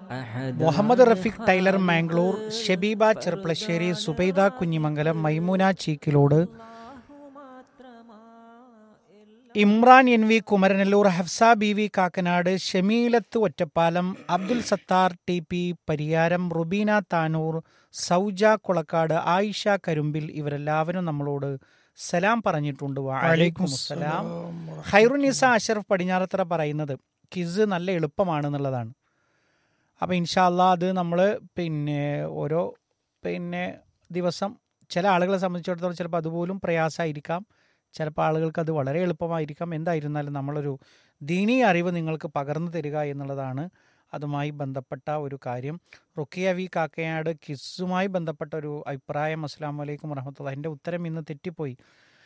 Muhammad Rafeeq tailor Mangalore Shabeeba Cherpulassery Subaida Kunjimangalam Maimuna Cheekkilode Imran N V Kumaranalloor Hafsa B V Kakkanad Shameelath Ottapalam Abdul Sathar T P Pariyaram Rubeena Tanur Souja Kulakkad Ayisha Karumbil ഇവരെല്ലാവരും നമ്മളോട് സലാം പറഞ്ഞിട്ടുണ്ട് വഅലൈക്കും സലാം ഖൈറുനിസ അഷറഫ് പടിഞ്ഞാറത്തറ പറയുന്നത് കിസ് നല്ല എളുപ്പമാണെന്നുള്ളതാണ് അപ്പോൾ ഇൻഷാല്ല അത് നമ്മൾ പിന്നെ ഓരോ പിന്നെ ദിവസം ചില ആളുകളെ സംബന്ധിച്ചിടത്തോളം ചിലപ്പോൾ അതുപോലും പ്രയാസമായിരിക്കാം ചിലപ്പോൾ ആളുകൾക്ക് അത് വളരെ എളുപ്പമായിരിക്കാം എന്തായിരുന്നാലും നമ്മളൊരു ദീനീ അറിവ് നിങ്ങൾക്ക് പകർന്നു തരിക എന്നുള്ളതാണ് അതുമായി ബന്ധപ്പെട്ട ഒരു കാര്യം റുക്കിയ വി കാക്കയാട് കിസ്സുമായി ബന്ധപ്പെട്ട ഒരു അഭിപ്രായം അസ്സാം വലൈക്കും വറഹമത്തുള്ള എൻ്റെ ഉത്തരം ഇന്ന് തെറ്റിപ്പോയി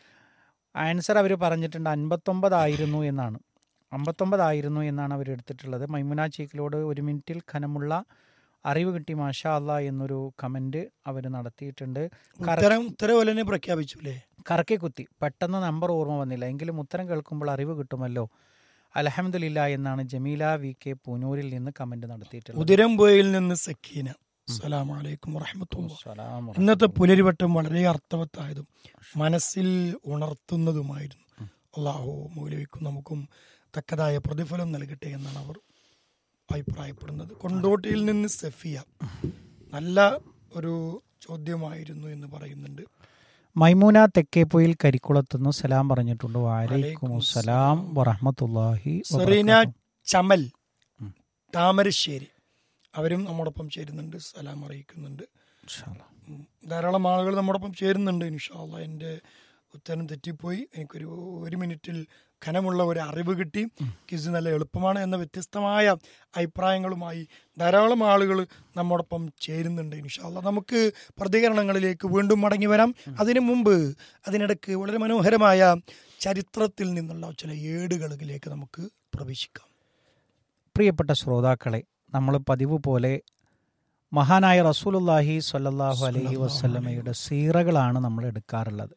ആൻസർ അവർ പറഞ്ഞിട്ടുണ്ട് അൻപത്തൊമ്പതായിരുന്നു എന്നാണ് അമ്പത്തൊമ്പതായിരുന്നു എന്നാണ് അവർ എടുത്തിട്ടുള്ളത് മൈമുന ചീക്കിലോട് ഒരു മിനിറ്റിൽ ഖനമുള്ള അറിവ് കിട്ടി മാഷാ അല്ല എന്നൊരു കമൻറ്റ് അവർ നടത്തിയിട്ടുണ്ട് ഉത്തരം ഉത്തരവ് തന്നെ പ്രഖ്യാപിച്ചു അല്ലേ കറക്കി കുത്തി പെട്ടെന്ന് നമ്പർ ഓർമ്മ വന്നില്ല എങ്കിലും ഉത്തരം കേൾക്കുമ്പോൾ അറിവ് കിട്ടുമല്ലോ അലഹമില്ല എന്നാണ് ജമീല വി കെ പൂനൂരിൽ നിന്ന് കമന്റ് നടത്തിയിട്ടുള്ളത് ഉതിരംപോയിൽ നിന്ന് സക്കീന അസ്സലാമു അലൈക്കും വറഹ്മത്തുള്ളാഹി സലാം ഇന്നത്തെ പുലരിവട്ടം വളരെ അർത്ഥവത്തായതും മനസ്സിൽ ഉണർത്തുന്നതുമായിരുന്നു അള്ളാഹു മൗലവിക്കും നമുക്കും തക്കതായ പ്രതിഫലം നൽകട്ടെ എന്നാണ് അവർ അഭിപ്രായപ്പെടുന്നത് കൊണ്ടോട്ടിയിൽ നിന്ന് സഫിയ നല്ല ഒരു ചോദ്യമായിരുന്നു എന്ന് പറയുന്നുണ്ട് മൈമൂന തെക്കേപ്പൊയിൽ കരിക്കുളത്തുനിന്ന് സലാം പറഞ്ഞിട്ടുണ്ട് വാലൈക്കും സലാം വറഹമത്തുല്ലാഹി സെറീന ചമൽ താമരശ്ശേരി അവരും നമ്മോടൊപ്പം ചേരുന്നുണ്ട് സലാം അറിയിക്കുന്നുണ്ട് ഉം. ധാരാളം ആളുകൾ നമ്മോടൊപ്പം ചേരുന്നുണ്ട് ഇൻഷാല്ല എൻ്റെ ഉത്തരം തെറ്റിപ്പോയി എനിക്കൊരു ഒരു മിനിറ്റിൽ ഘനമുള്ള ഒരു അറിവ് കിട്ടി കിസ് നല്ല എളുപ്പമാണ് എന്ന വ്യത്യസ്തമായ അഭിപ്രായങ്ങളുമായി ധാരാളം ആളുകൾ നമ്മോടൊപ്പം ചേരുന്നുണ്ട് ഇൻഷാല്ല നമുക്ക് പ്രതികരണങ്ങളിലേക്ക് വീണ്ടും മടങ്ങി വരാം അതിനു മുമ്പ് അതിനിടയ്ക്ക് വളരെ മനോഹരമായ ചരിത്രത്തിൽ നിന്നുള്ള ചില ഏടുകളിലേക്ക് നമുക്ക് പ്രവേശിക്കാം പ്രിയപ്പെട്ട ശ്രോതാക്കളെ നമ്മൾ പതിവ് പോലെ മഹാനായ റസൂലുല്ലാഹി സ്വല്ലല്ലാഹു അലൈഹി വസല്ലമയുടെ സീറകളാണ് നമ്മൾ എടുക്കാറുള്ളത്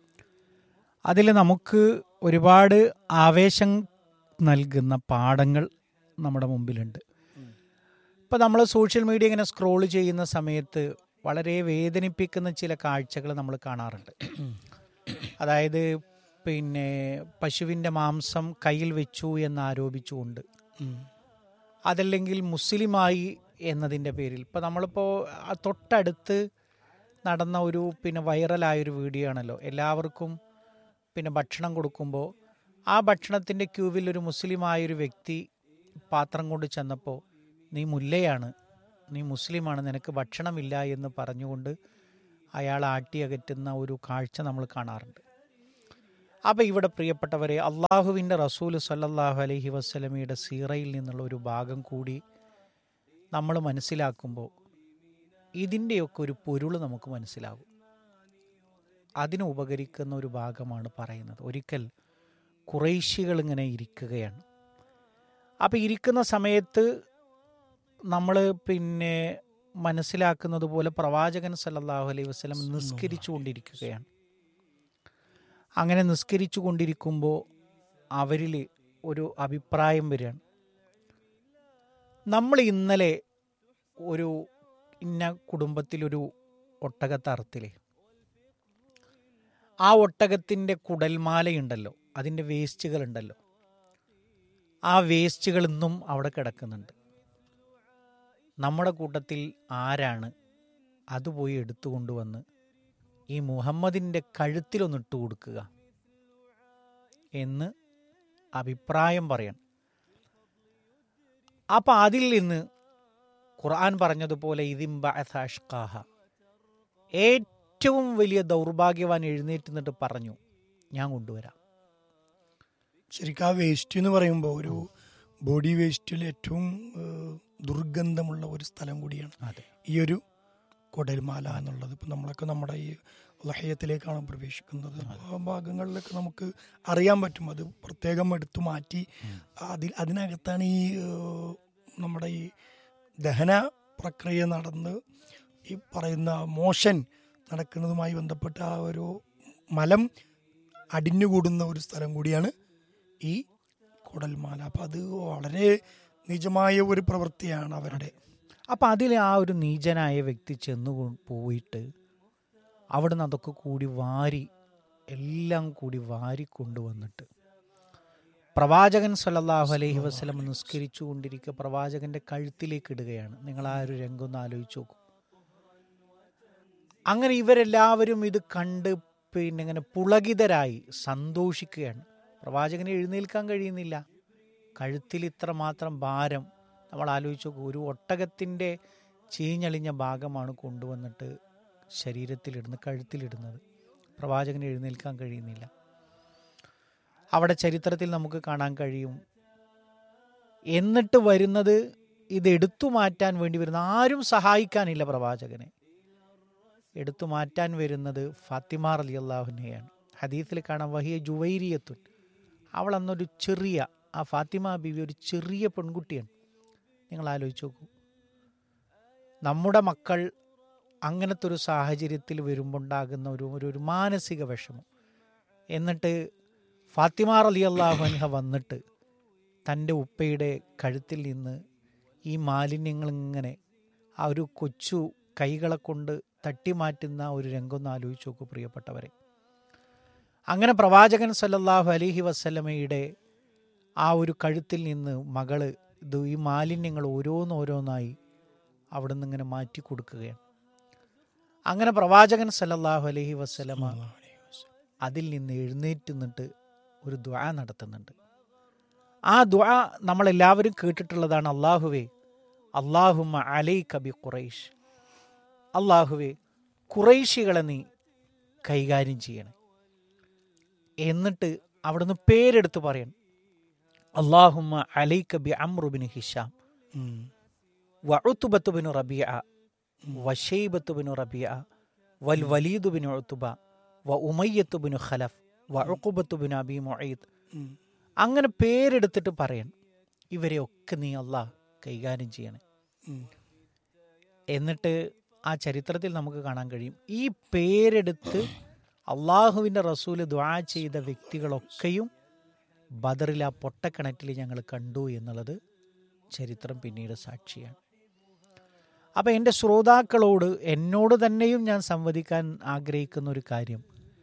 അതിൽ നമുക്ക് ഒരുപാട് ആവേശം നൽകുന്ന പാഠങ്ങൾ നമ്മുടെ മുമ്പിലുണ്ട് ഇപ്പം നമ്മൾ സോഷ്യൽ മീഡിയ ഇങ്ങനെ സ്ക്രോൾ ചെയ്യുന്ന സമയത്ത് വളരെ വേദനിപ്പിക്കുന്ന ചില കാഴ്ചകൾ നമ്മൾ കാണാറുണ്ട് അതായത് പിന്നെ പശുവിൻ്റെ മാംസം കയ്യിൽ വെച്ചു എന്ന് ആരോപിച്ചുകൊണ്ട് അതല്ലെങ്കിൽ മുസ്ലിമായി എന്നതിൻ്റെ പേരിൽ ഇപ്പോൾ നമ്മളിപ്പോൾ ആ തൊട്ടടുത്ത് നടന്ന ഒരു പിന്നെ വൈറലായൊരു വീഡിയോ ആണല്ലോ എല്ലാവർക്കും പിന്നെ ഭക്ഷണം കൊടുക്കുമ്പോൾ ആ ഭക്ഷണത്തിൻ്റെ ക്യൂവിൽ ഒരു മുസ്ലിമായൊരു വ്യക്തി പാത്രം കൊണ്ട് ചെന്നപ്പോൾ നീ മുല്ലയാണ് നീ മുസ്ലിമാണ് നിനക്ക് ഭക്ഷണമില്ല എന്ന് പറഞ്ഞുകൊണ്ട് അയാൾ ആട്ടി അകറ്റുന്ന ഒരു കാഴ്ച നമ്മൾ കാണാറുണ്ട് അപ്പോൾ ഇവിടെ പ്രിയപ്പെട്ടവരെ അള്ളാഹുവിൻ്റെ റസൂൽ സല്ലല്ലാഹു അലൈഹി വസ്ലമയുടെ സീറയിൽ നിന്നുള്ള ഒരു ഭാഗം കൂടി നമ്മൾ മനസ്സിലാക്കുമ്പോൾ ഇതിൻ്റെയൊക്കെ ഒരു പൊരുൾ നമുക്ക് മനസ്സിലാകും അതിന് ഉപകരിക്കുന്ന ഒരു ഭാഗമാണ് പറയുന്നത് ഒരിക്കൽ കുറേശ്ശികൾ ഇങ്ങനെ ഇരിക്കുകയാണ് അപ്പോൾ ഇരിക്കുന്ന സമയത്ത് നമ്മൾ പിന്നെ മനസ്സിലാക്കുന്നത് പോലെ പ്രവാചകൻ സല്ലല്ലാഹു അലൈഹി വസ്ലം നിസ്കരിച്ചു കൊണ്ടിരിക്കുകയാണ് അങ്ങനെ നിസ്കരിച്ചു കൊണ്ടിരിക്കുമ്പോൾ അവരിൽ ഒരു അഭിപ്രായം വരികയാണ് നമ്മൾ ഇന്നലെ ഒരു ഇന്ന കുടുംബത്തിലൊരു ഒട്ടകത്തെ അറുത്തില്ലേ ആ ഒട്ടകത്തിൻ്റെ കുടൽമാലയുണ്ടല്ലോ അതിൻ്റെ വേസ്റ്റുകളുണ്ടല്ലോ ആ വേസ്റ്റുകൾ ഇന്നും അവിടെ കിടക്കുന്നുണ്ട് നമ്മുടെ കൂട്ടത്തിൽ ആരാണ് അത് പോയി എടുത്തുകൊണ്ടുവന്ന് ഈ മുഹമ്മദിൻ്റെ കഴുത്തിലൊന്ന് ഇട്ട് കൊടുക്കുക എന്ന് അഭിപ്രായം പറയണം അപ്പം അതിൽ നിന്ന് ഖുർആൻ പറഞ്ഞതുപോലെ ഇതിംബാഹ ഏറ്റവും വലിയ ദൗർഭാഗ്യവാൻ എഴുന്നേറ്റ് നിന്നിട്ട് പറഞ്ഞു ഞാൻ കൊണ്ടുവരാം ശരിക്കും ആ വേസ്റ്റ് എന്ന് പറയുമ്പോൾ ഒരു ബോഡി വേസ്റ്റിൽ ഏറ്റവും ഏഹ്, ദുർഗന്ധമുള്ള ഒരു സ്ഥലം കൂടിയാണ് അതെ ഈ ഒരു കൊടൽമാല എന്നുള്ളത് ഇപ്പം നമ്മളൊക്കെ നമ്മുടെ ഈ ലഹയത്തിലേക്കാണ് പ്രവേശിക്കുന്നത് ആ ഭാഗങ്ങളിലൊക്കെ നമുക്ക് അറിയാൻ പറ്റും അത് പ്രത്യേകം എടുത്തു മാറ്റി അതിൽ അതിനകത്താണ് ഈ ഏഹ്, നമ്മുടെ ഈ ദഹന പ്രക്രിയ നടന്ന് ഈ പറയുന്ന മോഷൻ നടക്കുന്നതുമായി ബന്ധപ്പെട്ട ആ ഒരു മലം അടിഞ്ഞുകൂടുന്ന ഒരു സ്ഥലം കൂടിയാണ് ഈ കുടൽമാല അപ്പം അത് വളരെ നിജമായ ഒരു പ്രവൃത്തിയാണ് അവരുടെ അപ്പം അതിൽ ആ ഒരു നീചനായ വ്യക്തി ചെന്ന് കൊ- പോയിട്ട് അവിടുന്ന് അതൊക്കെ കൂടി വാരി എല്ലാം കൂടി വാരി കൊണ്ടുവന്നിട്ട് പ്രവാചകൻ സല്ലല്ലാഹു അലൈഹി വസല്ലം നിസ്കരിച്ചു കൊണ്ടിരിക്കുക പ്രവാചകന്റെ കഴുത്തിലേക്ക് ഇടുകയാണ് നിങ്ങൾ ആ ഒരു രംഗം ഒന്ന് ആലോചിച്ച് നോക്കൂ അങ്ങനെ ഇവരെല്ലാവരും ഇത് കണ്ട് പിന്നെ ഇങ്ങനെ പുളകിതരായി സന്തോഷിക്കുകയാണ് പ്രവാചകന് എഴുന്നേൽക്കാൻ കഴിയുന്നില്ല കഴുത്തിൽ ഇത്ര മാത്രം ഭാരം നമ്മൾ ആലോചിച്ച് നോക്കൂ ഒരു ഒട്ടകത്തിൻ്റെ ചീഞ്ഞളിഞ്ഞ ഭാഗമാണ് കൊണ്ടുവന്നിട്ട് ശരീരത്തിലിടുന്നത് കഴുത്തിലിടുന്നത് പ്രവാചകന് എഴുന്നേൽക്കാൻ കഴിയുന്നില്ല അവിടെ ചരിത്രത്തിൽ നമുക്ക് കാണാൻ കഴിയും എന്നിട്ട് വരുന്നത് ഇത് എടുത്തു മാറ്റാൻ വേണ്ടി വരുന്ന ആരും സഹായിക്കാനില്ല പ്രവാചകനെ എടുത്തു മാറ്റാൻ വരുന്നത് ഫാത്തിമാർ അലി അള്ളാഹുനെയാണ് ഹദീസിൽ കാണാം വഹിയ ജുവൈരിയത്തുൻ അവൾ അന്നൊരു ചെറിയ ആ ഫാത്തിമ ബിവി ഒരു ചെറിയ പെൺകുട്ടിയാണ് നിങ്ങൾ ആലോചിച്ച് നോക്കൂ നമ്മുടെ മക്കൾ അങ്ങനത്തെ ഒരു സാഹചര്യത്തിൽ വരുമ്പോൾ ഉണ്ടാകുന്ന ഒരു ഒരു ഒരു മാനസിക വിഷമം എന്നിട്ട് ഫാത്തിമാർ അലി അള്ളാഹുൻഹ വന്നിട്ട് തൻ്റെ ഉപ്പയുടെ കഴുത്തിൽ നിന്ന് ഈ മാലിന്യങ്ങൾ ഇങ്ങനെ ആ ഒരു കൊച്ചു കൈകളെ കൊണ്ട് തട്ടിമാറ്റുന്ന ഒരു രംഗം ഒന്ന് ആലോചിച്ച് നോക്കൂ പ്രിയപ്പെട്ടവരെ അങ്ങനെ പ്രവാചകൻ സല്ലല്ലാഹു അലൈഹി വസല്ലമയുടെ ആ ഒരു കഴുത്തിൽ നിന്ന് മകള് ഇത് ഈ മാലിന്യങ്ങൾ ഓരോന്നോരോന്നായി അവിടെ നിന്ന് ഇങ്ങനെ മാറ്റി കൊടുക്കുകയാണ് അങ്ങനെ പ്രവാചകൻ സല്ലല്ലാഹു അലൈഹി വസല്ലമ അതിൽ നിന്ന് എഴുന്നേറ്റ് നിന്നിട്ട് ഒരു ദ്വാ നടത്തുന്നുണ്ട് ആ ദ്വാ നമ്മളെല്ലാവരും കേട്ടിട്ടുള്ളതാണ് അള്ളാഹുവേ അള്ളാഹുമ്മ അലൈ കബി ഖുറൈഷ് അള്ളാഹുവേ ഖുറൈശികളെ നീ കൈകാര്യം ചെയ്യണം എന്നിട്ട് അവിടുന്ന് പേരെടുത്ത് പറയണം അള്ളാഹുമ്മ അലൈ കബി അമ്രുബിന് ഹിഷാം ഉം. വഉത്തുബത്തുബിനു റബിയ വഷൈബത്തുബിനു റബിയ വൽ വലീദുബിനു ഉത്തുബ വ ഉമയ്യത്തുബിനു ഖലഫ് വ ഉഖുബത്തുബിനു അബി മുഈദ് ഉം. അങ്ങനെ പേരെടുത്തിട്ട് പറയണം ഇവരെയൊക്കെ നീ അള്ളാഹ് കൈകാര്യം ചെയ്യണേ ഉം. എന്നിട്ട് ആ ചരിത്രത്തിൽ നമുക്ക് കാണാൻ കഴിയും ഈ പേരെടുത്ത് അള്ളാഹുവിൻ്റെ റസൂല് ദ്വാ ചെയ്ത വ്യക്തികളൊക്കെയും ബദറിൽ ആ പൊട്ടക്കിണറ്റിൽ ഞങ്ങൾ കണ്ടു എന്നുള്ളത് ചരിത്രം പിന്നീട് സാക്ഷിയാണ് അപ്പം എൻ്റെ ശ്രോതാക്കളോട് എന്നോട് തന്നെയും ഞാൻ സംവദിക്കാൻ ആഗ്രഹിക്കുന്ന ഒരു കാര്യം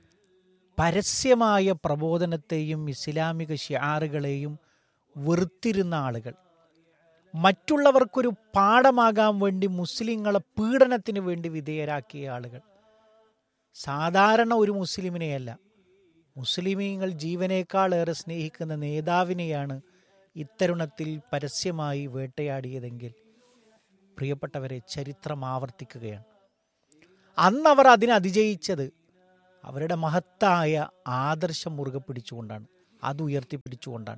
പരസ്യമായ പ്രബോധനത്തെയും ഇസ്ലാമിക ഷിയാറുകളെയും വെറുത്തിരുന്ന ആളുകൾ മറ്റുള്ളവർക്കൊരു പാഠമാകാൻ വേണ്ടി മുസ്ലിങ്ങളെ പീഡനത്തിന് വേണ്ടി വിധേയരാക്കിയ ആളുകൾ സാധാരണ ഒരു മുസ്ലിമിനെയല്ല മുസ്ലിമീങ്ങൾ ജീവനേക്കാളേറെ സ്നേഹിക്കുന്ന നേതാവിനെയാണ് ഇത്തരുണത്തിൽ പരസ്യമായി വേട്ടയാടിയതെങ്കിൽ പ്രിയപ്പെട്ടവരെ ചരിത്രം ആവർത്തിക്കുകയാണ് അന്നവർ അതിനെ അതിജയിച്ചത് അവരുടെ മഹത്തായ ആദർശം മുറുകെ പിടിച്ചുകൊണ്ടാണ് അത് ഉയർത്തിപ്പിടിച്ചുകൊണ്ടാണ്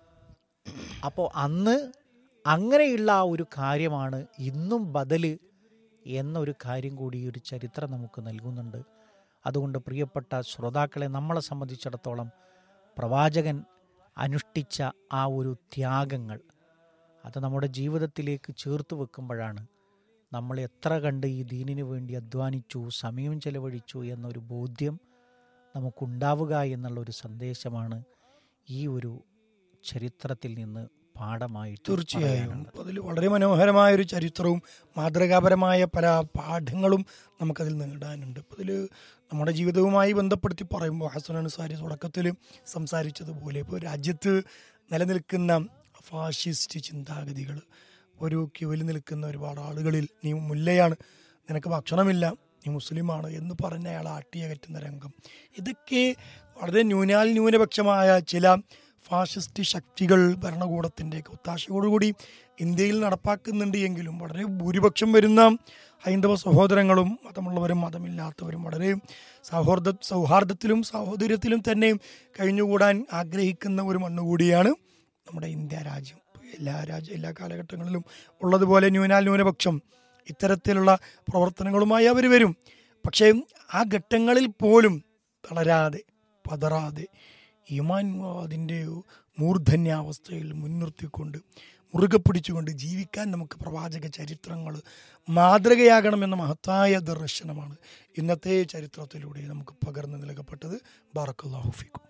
അപ്പോൾ അന്ന് അങ്ങനെയുള്ള ആ ഒരു കാര്യമാണ് ഇന്നും ബദല് എന്നൊരു കാര്യം കൂടി ഈ ഒരു ചരിത്രം നമുക്ക് നൽകുന്നുണ്ട് അതുകൊണ്ട് പ്രിയപ്പെട്ട ശ്രോതാക്കളെ നമ്മളെ സംബന്ധിച്ചിടത്തോളം പ്രവാചകൻ അനുഷ്ഠിച്ച ആ ഒരു ത്യാഗങ്ങൾ അത് നമ്മുടെ ജീവിതത്തിലേക്ക് ചേർത്ത് വെക്കുമ്പോഴാണ് നമ്മൾ എത്ര കണ്ട് ഈ ദീനിനു വേണ്ടി അധ്വാനിച്ചു സമയം ചെലവഴിച്ചു എന്നൊരു ബോധ്യം നമുക്കുണ്ടാവുക എന്നുള്ള ഒരു സന്ദേശമാണ് ഈ ഒരു ചരിത്രത്തിൽ നിന്ന് പാഠമായിട്ട് തീർച്ചയായും പറയാനുള്ളത്. അതിൽ വളരെ മനോഹരമായ ഒരു ചരിത്രവും മാതൃകാപരമായ പല പാഠങ്ങളും നമുക്കതിൽ നേടാനുണ്ട് അപ്പോൾ അതിൽ നമ്മുടെ ജീവിതവുമായി ബന്ധപ്പെടുത്തി പറയുമ്പോൾ ഹസൻ അൻസാരി തുടക്കത്തിൽ സംസാരിച്ചതുപോലെ ഇപ്പോൾ രാജ്യത്ത് നിലനിൽക്കുന്ന ഫാഷിസ്റ്റ് ചിന്താഗതികൾ ഒരു ക്യൂവിൽ നിൽക്കുന്ന ഒരുപാട് ആളുകളിൽ നീ മുല്ലയാണ് നിനക്ക് ഭക്ഷണമില്ല നീ മുസ്ലിമാണ് എന്ന് പറഞ്ഞ അയാൾ ആട്ടിയകറ്റുന്ന രംഗം ഇതൊക്കെ വളരെ ന്യൂനാൽ ന്യൂനപക്ഷമായ ചില ഫാഷിസ്റ്റ് ശക്തികൾ ഭരണകൂടത്തിൻ്റെ ഒത്താശയോടുകൂടി ഇന്ത്യയിൽ നടപ്പാക്കുന്നുണ്ട് എങ്കിലും വളരെ ഭൂരിപക്ഷം വരുന്ന ഹൈന്ദവ സഹോദരങ്ങളും മതമുള്ളവരും മതമില്ലാത്തവരും വളരെ സൗഹൃദ സൗഹാർദ്ദത്തിലും സഹോദര്യത്തിലും തന്നെ കഴിഞ്ഞുകൂടാൻ ആഗ്രഹിക്കുന്ന ഒരു മണ്ണുകൂടിയാണ് നമ്മുടെ ഇന്ത്യ രാജ്യം എല്ലാ രാജ്യ എല്ലാ കാലഘട്ടങ്ങളിലും ഉള്ളതുപോലെ ന്യൂനാൽ ന്യൂനപക്ഷം ഇത്തരത്തിലുള്ള പ്രവർത്തനങ്ങളുമായി അവർ വരും പക്ഷേ ആ ഘട്ടങ്ങളിൽ പോലും തളരാതെ പതറാതെ ഈമാൻ അതിൻ്റെ മൂർധന്യാവസ്ഥയിൽ മുൻനിർത്തിക്കൊണ്ട് മുറുകെ പിടിച്ചുകൊണ്ട് ജീവിക്കാൻ നമുക്ക് പ്രവാചക ചരിത്രങ്ങൾ മാതൃകയാകണമെന്ന മഹത്തായ ദർശനമാണ് ഇന്നത്തെ ചരിത്രത്തിലൂടെ നമുക്ക് പകർന്നു നൽകപ്പെട്ടത് ബാറക്കല്ലാഹുഫിക്കും